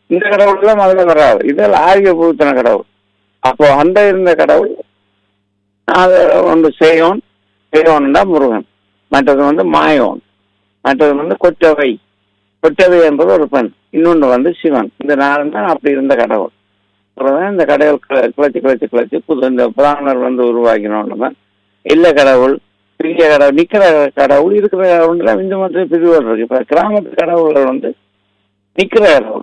இந்த கடவுள் தான் முதல்ல வராது இதெல்லாம் ஆரிய பூத்தன கடவுள் அப்போ அந்த இருந்த கடவுள் அது ஒன்று சேயோன் சேயோன்டா முருகன் மற்றது வந்து மாயோன் மற்றது வந்து கொற்றவை கொற்றவை என்பது ஒரு பெண் இன்னொன்று வந்து சிவன் இந்த நாலு தான் அப்படி இருந்த கடவுள் அப்புறம் இந்த கடவுள் கிள- கிளச்சி கிளச்சி கிளச்சி புது இந்த பிராமணர் வந்து உருவாக்கினோன்னு தான் இல்ல கடவுள் பெரிய கடவுள் நிக்கிற கடவுள் இருக்கிற கடவுள் இந்து மத பிரிவுகள் இருக்கு இப்ப கிராமத்து கடவுள்கள் வந்து நிக்கிற கடவுள்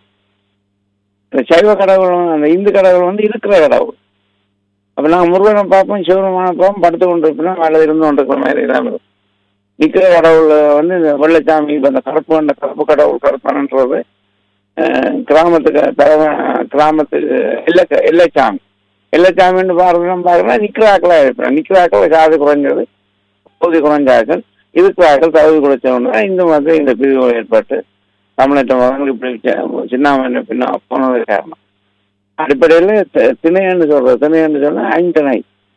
இந்த சைவ கடவுள் வந்து- அந்த இந்து கடவுள் வந்து இருக்கிற கடவுள் அப்ப நாங்க முருகனை பார்ப்போம் சிவபெருமான பார்ப்போம் படுத்து கொண்டு இருப்போம் மேல இருந்து கொண்டிருக்கிற மாதிரி தான் இருக்கும் நிக்கிற கடவுள் வந்து இந்த வெள்ளச்சாமி இப்ப இந்த கருப்பு அந்த கருப்பு கடவுள் கருப்பன்றது அஹ், கிராமத்துக்கு தலைவ கிராமத்துக்கு எல்லை எல்லைச்சாமி எல்லைச்சாமின்னு பாருங்க பாருங்கன்னா நிக்கிறாக்களா இருப்பேன் நிக்கிறாக்கள் காது குறைஞ்சது பகுதி குறைஞ்சாக்கள் இருக்கிறாக்கள் தகுதி குறைச்சவங்க இந்த மாதிரி இந்த பிரிவுகள் ஏற்பட்டு தமிழ்நாட்டு மகனுக்கு இப்படி சி- சின்னாமணி பின்ன போனது காரணம் அடிப்படையில் திணையன்னு சொல்றது திணையன்னு சொன்னா ஐந்தனை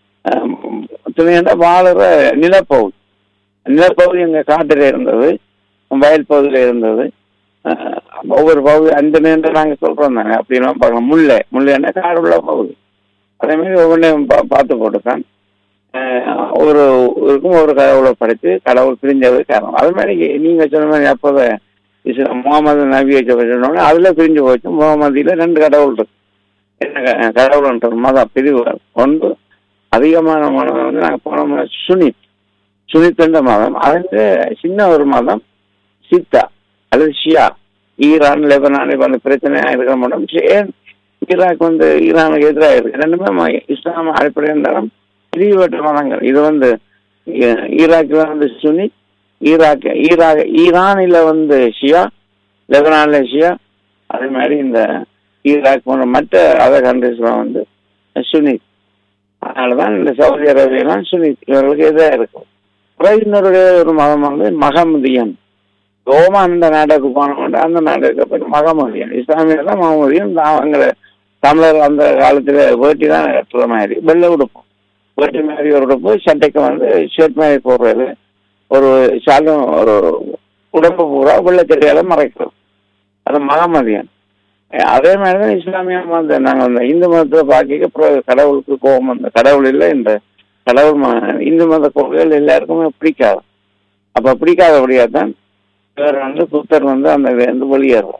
திணையண்டா வாழுற நிலப்பகுதி நிலப்பகுதி எங்க காட்டில் இருந்தது வயல் பகுதியில் இருந்தது அஹ், ஒவ்வொரு பகுதி அஞ்சு நேரம் நாங்கள் சொல்றோம் தானே அப்படிலாம் பார்க்கலாம் முல்லை முல்லைன்னா காடு உள்ள பகுதி அதே மாதிரி ஒவ்வொன்றையும் பா பார்த்து போட்டுக்கான் அஹ், ஒரு ஊருக்கும் ஒரு கடவுளை படைத்து கடவுள் பிரிஞ்சது காரணம் அது மாதிரி நீங்க சொன்ன மாதிரி அப்போத இஸ்லாம் முகமது நபியை சொன்னோடனே அதுல பிரிஞ்சு போச்சு முகமதியில ரெண்டு கடவுள் இருக்கு என்ன க- கடவுள்ன்ற மதம் பிரிவுகள் ஒன்று அதிகமான மதம் வந்து நாங்கள் போன முறை சுனித் சுனித் என்ற மதம் அதுக்கு சின்ன ஒரு மதம் சித்தா அல்லது ஷியா ஈரான் லெபனான் இப்ப அந்த பிரச்சனையா இருக்கிற மதம் ஏன் ஈராக் வந்து ஈரானுக்கு எதிராக இருக்கு ரெண்டுமே ம- இஸ்லாம் அடிப்படையில் இருந்தாலும் பிரிவுபட்ட மதங்கள் இது வந்து ஈ- ஈராக்ல வந்து சுனி ஈராக் ஈராக் ஈரானில் வந்து ஷியா லெபனான்ல ஷியா அதே மாதிரி இந்த ஈராக் போன்ற மற்ற அதர் கண்ட்ரிஸ்லாம் வந்து சுனி அதனாலதான் இந்த சவுதி அரேபியெல்லாம் சுனி இவர்களுக்கு எதிராக இருக்கும் அப்புறம் இன்னொரு ஒரு மதம் வந்து மகமதியன் ஓமான் என்ற நாட்டுக்கு போனவங்க அந்த நாட்டுக்கு போய் மகமதியன் இஸ்லாமியர் தான் மகமதியன் அவங்க தமிழர் அந்த காலத்துல வேட்டி தான் கட்டுற மாதிரி வெள்ளை உடுப்போம் வேட்டி மாதிரி ஒரு உடுப்பு சட்டைக்கு வந்து ஷர்ட் மாதிரி போடுறது ஒரு சாலும் ஒரு உடம்பு பூரா வெள்ளச்சட்டையால மறைக்கிறது அது மகமதியன் அஹ் அதே மாதிரி தான் இஸ்லாமிய மதம் நாங்கள் அந்த இந்து மதத்தை பார்க்க அப்புறம் கடவுளுக்கு கோபம் அந்த கடவுள் இல்லை இந்த கடவுள் ம- இந்து மத கொள்கைகள் எல்லாருக்குமே பிடிக்காது அப்ப பிடிக்காதபடியா தான் இவர் வந்து புத்தர் வந்து அந்த வந்து வெளியேறும்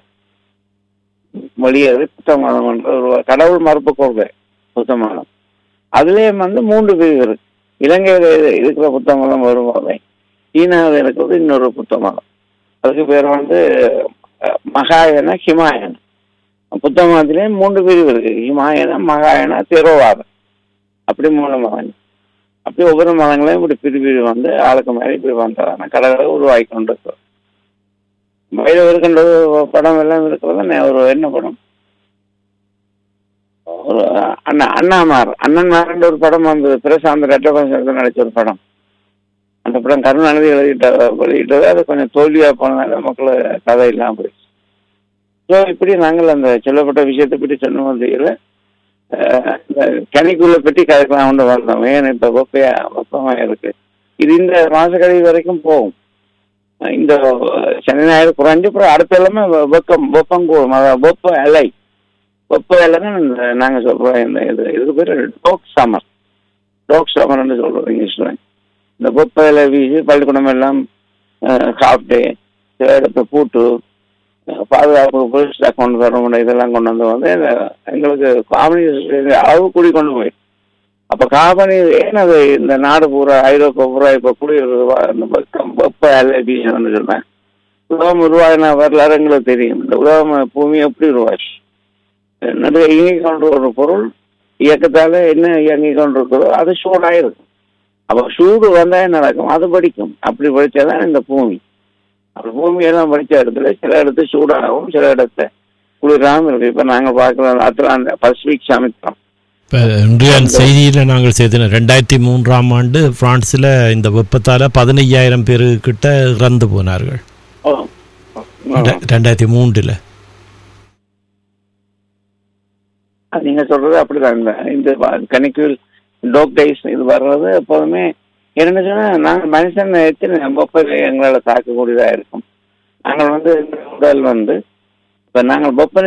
வெளியேறி புத்த மதம் என்ற ஒரு கடவுள் மறுப்பு கொள்கை புத்த மதம் அதுலயும் வந்து மூன்று பிரிவு இருக்கு இலங்கையில இரு- இருக்கிற புத்த மதம் ஒரு வகை சீனாவில் இருக்கிறது இன்னொரு புத்த மதம் அதுக்கு பேர் வந்து அஹ், மகாயன ஹிமாயன புத்த மதத்திலேயே மூன்று பிரிவு இருக்கு ஹிமாயன மகாயன திரோவாதம் அப்படி மூணு மதம் அப்படி ஒவ்வொரு மதங்களையும் இப்படி பிரி பிரிவு வந்து ஆளுக்கு மாதிரி இப்படி வந்தாங்க கடவுளை உருவாக்கி கொண்டு இருக்கிறோம் வயது இருக்கின்ற ஒரு படம் எல்லாம் இருக்கிறது நே- ஒரு என்ன படம் ஒரு அண்ணா அண்ணாமார் அண்ணன்மார்ன்ற ஒரு படம் வந்தது பிரசாந்த் ரெட்டபாசத்தில் நடிச்ச ஒரு படம் அந்த படம் கருணாநிதி வெளியிட்ட வெளியிட்டது அது கொஞ்சம் தோல்வியா போனதால மக்கள் கதை இல்லாம போயிடுச்சு ஸோ இப்படி நாங்கள் அந்த சொல்லப்பட்ட விஷயத்தை பற்றி சொன்னோம் தெரியல அஹ், இந்த கனிக்குள்ள பெட்டி கதைக்கலாம் கொண்டு வந்தோம் ஏன் இப்ப வெப்பையா வெப்பமா இருக்கு இது இந்த மாச கழிவு வரைக்கும் போகும் அஹ் இந்த சனி ஞாயிறு குறைஞ்சு அப்புறம் அடுத்த எல்லாமே வெ- வெப்பம் வெப்பம் கூடும் அதாவது வெப்ப அலை வெப்ப அலைன்னு இந்த நாங்க சொல்றோம் இந்த இது இதுக்கு பேர் டோக் சம்மர் டோக் சம்மர்னு சொல்றோம் இங்கிலீஷ்ல இந்த வெப்ப அலை வீசி பள்ளிக்கூடம் எல்லாம் ஹாஃப் டே சில இடத்த பூட்டு அஹ் பாதுகாப்பு போலீஸ் கொண்டு வர முடியும் இதெல்லாம் கொண்டு வந்து வந்து இந்த எங்களுக்கு காமெடி அளவு கூடி கொண்டு போய் அப்ப காபனி ஏன் அது இந்த நாடு பூரா ஐரோப்பா பூரா இப்ப குடியிருக்க இந்த வெப்பம் வெப்ப அலை வீசணும்னு சொன்னேன் உலகம் உருவாகின வரலாறு எங்களுக்கு தெரியும் இந்த உலகம் பூமி எப்படி உருவாச்சு நடுவே இயங்கி கொண்டு ஒரு பொருள் இயக்கத்தால என்ன இயங்கி கொண்டு இருக்கிறதோ அது சூடாயிருக்கும் அப்ப சூடு வந்தா என்ன நடக்கும் அது படிக்கும் அப்படி படிச்சாதான் இந்த பூமி அப்படி பூமி எல்லாம் படிச்ச இடத்துல சில இடத்து சூடாகவும் சில இடத்துல குளிராகவும் இருக்கு இப்ப நாங்க பார்க்கிற அட்லாந்த பசிபிக் சமுத்திரம் இப்போ இன்றைய செய்தியில் நாங்கள் செய்தோம் ரெண்டாயிரத்தி மூன்றாம் ஆண்டு பிரான்ஸில் இந்த வெப்பத்தால் பதினையாயிரம் பேர் கிட்ட இறந்து போனார்கள் ஓ ரெ- ரெண்டாயிரத்தி மூன்றில் அது நீங்க சொல்றது அப்படிதான் இந்த இந்த கணிக்குள் டோக் டைஸ் இது வர்றது எப்போதுமே என்ன சொன்னா நாங்கள் மனுஷன் எத்தனை வெப்பத்தை எங்களால் தாக்கக்கூடியதா இருக்கும் நாங்கள் வந்து இந்த உடல் வந்து இப்ப நாங்கள் வெப்ப